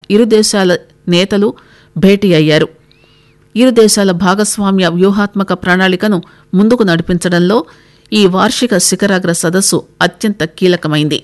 ఇరు దేశాల నేతలు భేటీ అయ్యారు ఇరు దేశాల భాగస్వామ్య వ్యూహాత్మక ప్రణాళికను ముందుకు నడిపించడంలో ఈ వార్షిక శిఖరాగ్ర సదస్సు అత్యంత కీలకమైంది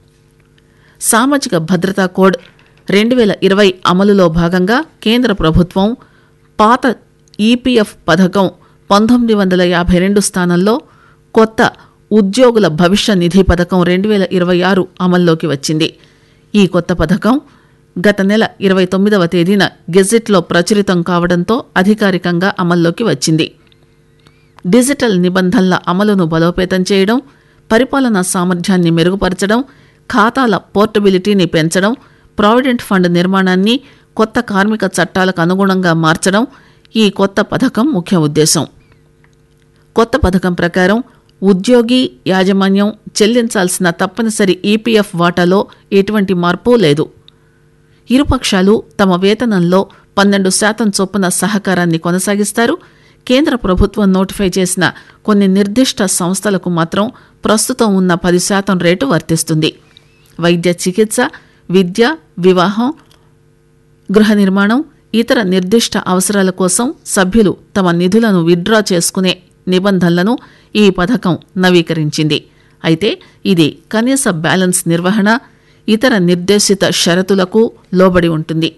సామాజిక భద్రతా కోడ్ రెండు వేల ఇరవై అమలులో భాగంగా కేంద్ర ప్రభుత్వం పాత ఈపీఎఫ్ పథకం పంతొమ్మిది వందల యాభై రెండు స్థానంలో కొత్త ఉద్యోగుల భవిష్య నిధి పథకం రెండు వేల ఇరవై ఆరు అమల్లోకి వచ్చింది ఈ కొత్త పథకం గత నెల ఇరవై తొమ్మిదవ తేదీన గెజిట్లో ప్రచురితం కావడంతో అధికారికంగా అమల్లోకి వచ్చింది డిజిటల్ నిబంధనల అమలును బలోపేతం చేయడం పరిపాలనా సామర్థ్యాన్ని మెరుగుపరచడం ఖాతాల పోర్టబిలిటీని పెంచడం ప్రావిడెంట్ ఫండ్ నిర్మాణాన్ని కొత్త కార్మిక చట్టాలకు అనుగుణంగా మార్చడం ఈ కొత్త పథకం ముఖ్య ఉద్దేశం కొత్త పథకం ప్రకారం ఉద్యోగి యాజమాన్యం చెల్లించాల్సిన తప్పనిసరి ఈపీఎఫ్ వాటాలో ఎటువంటి మార్పు లేదు ఇరుపక్షాలు తమ వేతనంలో పన్నెండు శాతం చొప్పున సహకారాన్ని కొనసాగిస్తారు కేంద్ర ప్రభుత్వం నోటిఫై చేసిన కొన్ని నిర్దిష్ట సంస్థలకు మాత్రం ప్రస్తుతం ఉన్న పది శాతం రేటు వర్తిస్తుంది వైద్య చికిత్స విద్య వివాహం గృహ నిర్మాణం ఇతర నిర్దిష్ట అవసరాల కోసం సభ్యులు తమ నిధులను విత్డ్రా చేసుకునే నిబంధనలను ఈ పథకం నవీకరించింది అయితే ఇది కనీస బ్యాలెన్స్ నిర్వహణ ఇతర నిర్దేశిత షరతులకు లోబడి ఉంటుంది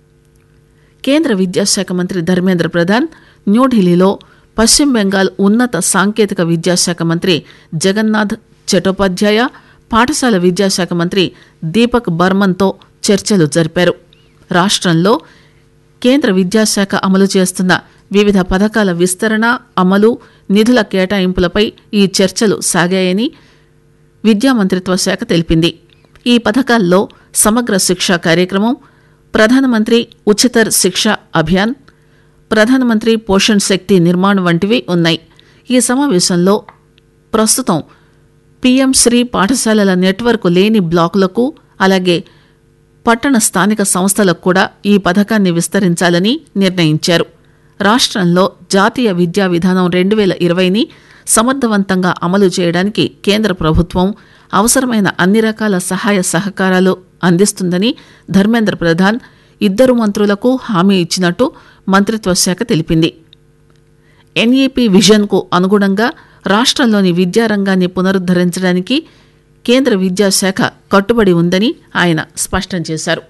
కేంద్ర విద్యాశాఖ మంత్రి ధర్మేంద్ర ప్రధాన్ న్యూఢిల్లీలో పశ్చిమ బెంగాల్ ఉన్నత సాంకేతిక విద్యాశాఖ మంత్రి జగన్నాథ్ చటోపాధ్యాయ పాఠశాల విద్యాశాఖ మంత్రి దీపక్ బర్మన్తో చర్చలు జరిపారు రాష్ట్రంలో కేంద్ర విద్యాశాఖ అమలు చేస్తున్న వివిధ పథకాల విస్తరణ అమలు నిధుల కేటాయింపులపై ఈ చర్చలు సాగాయని విద్యా మంత్రిత్వ శాఖ తెలిపింది ఈ పథకాల్లో సమగ్ర శిక్ష కార్యక్రమం ప్రధానమంత్రి ఉచితర్ శిక్ష అభియాన్ ప్రధానమంత్రి పోషణ్ శక్తి నిర్మాణ్ వంటివి ఉన్నాయి ఈ సమావేశంలో ప్రస్తుతం పీఎం శ్రీ పాఠశాలల నెట్వర్క్ లేని బ్లాకులకు అలాగే పట్టణ స్థానిక సంస్థలకు కూడా ఈ పథకాన్ని విస్తరించాలని నిర్ణయించారు రాష్ట్రంలో జాతీయ విద్యా విధానం రెండు వేల ఇరవైని సమర్థవంతంగా అమలు చేయడానికి కేంద్ర ప్రభుత్వం అవసరమైన అన్ని రకాల సహాయ సహకారాలు అందిస్తుందని ధర్మేంద్ర ప్రధాన్ ఇద్దరు మంత్రులకు హామీ ఇచ్చినట్టు మంత్రిత్వ శాఖ తెలిపింది ఎన్ఈపీ విజన్కు అనుగుణంగా రాష్ట్రంలోని విద్యారంగాన్ని పునరుద్దరించడానికి కేంద్ర విద్యాశాఖ కట్టుబడి ఉందని ఆయన స్పష్టం చేశారు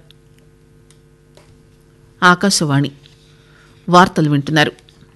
ఆకాశవాణి వార్తలు వింటున్నారు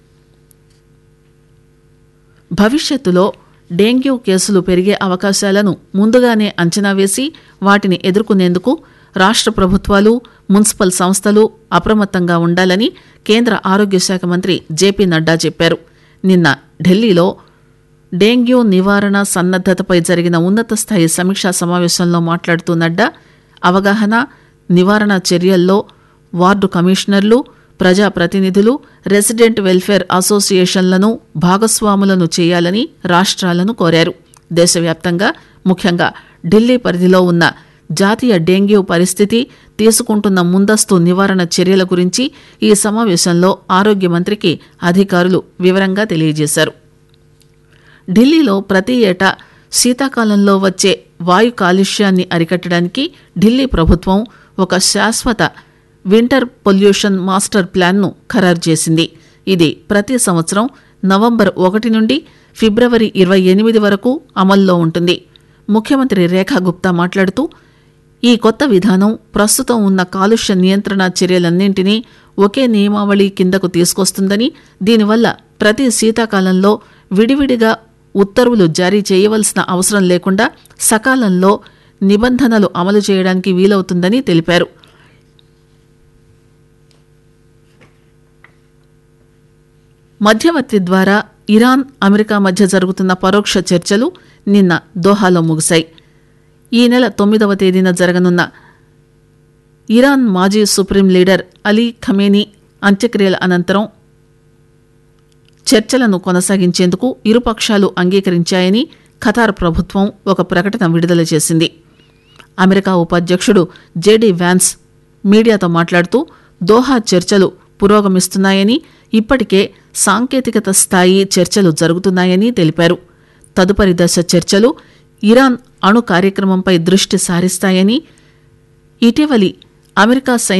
భవిష్యత్తులో డెంగ్యూ కేసులు పెరిగే అవకాశాలను ముందుగానే అంచనా వేసి వాటిని ఎదుర్కొనేందుకు రాష్ట్ర ప్రభుత్వాలు మున్సిపల్ సంస్థలు అప్రమత్తంగా ఉండాలని కేంద్ర ఆరోగ్య శాఖ మంత్రి జేపీ నడ్డా చెప్పారు నిన్న ఢిల్లీలో డెంగ్యూ నివారణ సన్నద్దతపై జరిగిన ఉన్నత స్థాయి సమీక్షా సమావేశంలో మాట్లాడుతూ నడ్డా అవగాహన నివారణ చర్యల్లో వార్డు కమిషనర్లు ప్రజాప్రతినిధులు రెసిడెంట్ వెల్ఫేర్ అసోసియేషన్లను భాగస్వాములను చేయాలని రాష్ట్రాలను కోరారు దేశవ్యాప్తంగా ముఖ్యంగా ఢిల్లీ పరిధిలో ఉన్న జాతీయ డెంగ్యూ పరిస్థితి తీసుకుంటున్న ముందస్తు నివారణ చర్యల గురించి ఈ సమావేశంలో ఆరోగ్య మంత్రికి అధికారులు వివరంగా తెలియజేశారు ఢిల్లీలో ప్రతి ఏటా శీతాకాలంలో వచ్చే వాయు కాలుష్యాన్ని అరికట్టడానికి ఢిల్లీ ప్రభుత్వం ఒక శాశ్వత వింటర్ పొల్యూషన్ మాస్టర్ ప్లాన్ను ఖరారు చేసింది ఇది ప్రతి సంవత్సరం నవంబర్ ఒకటి నుండి ఫిబ్రవరి ఇరవై ఎనిమిది వరకు అమల్లో ఉంటుంది ముఖ్యమంత్రి రేఖా గుప్తా మాట్లాడుతూ ఈ కొత్త విధానం ప్రస్తుతం ఉన్న కాలుష్య నియంత్రణ చర్యలన్నింటినీ ఒకే నియమావళి కిందకు తీసుకొస్తుందని దీనివల్ల ప్రతి శీతాకాలంలో విడివిడిగా ఉత్తర్వులు జారీ చేయవలసిన అవసరం లేకుండా సకాలంలో నిబంధనలు అమలు చేయడానికి వీలవుతుందని తెలిపారు మధ్యవర్తి ద్వారా ఇరాన్ అమెరికా మధ్య జరుగుతున్న పరోక్ష చర్చలు నిన్న దోహాలో ముగిశాయి ఈ నెల తొమ్మిదవ తేదీన జరగనున్న ఇరాన్ మాజీ సుప్రీం లీడర్ అలీ ఖమేనీ అంత్యక్రియల అనంతరం చర్చలను కొనసాగించేందుకు ఇరుపక్షాలు అంగీకరించాయని ఖతార్ ప్రభుత్వం ఒక ప్రకటన విడుదల చేసింది అమెరికా ఉపాధ్యక్షుడు జేడీ వ్యాన్స్ మీడియాతో మాట్లాడుతూ దోహా చర్చలు పురోగమిస్తున్నాయని ఇప్పటికే సాంకేతికత స్థాయి చర్చలు జరుగుతున్నాయని తెలిపారు తదుపరి దశ చర్చలు ఇరాన్ అణు కార్యక్రమంపై దృష్టి సారిస్తాయని ఇటీవలి అమెరికా సైనిక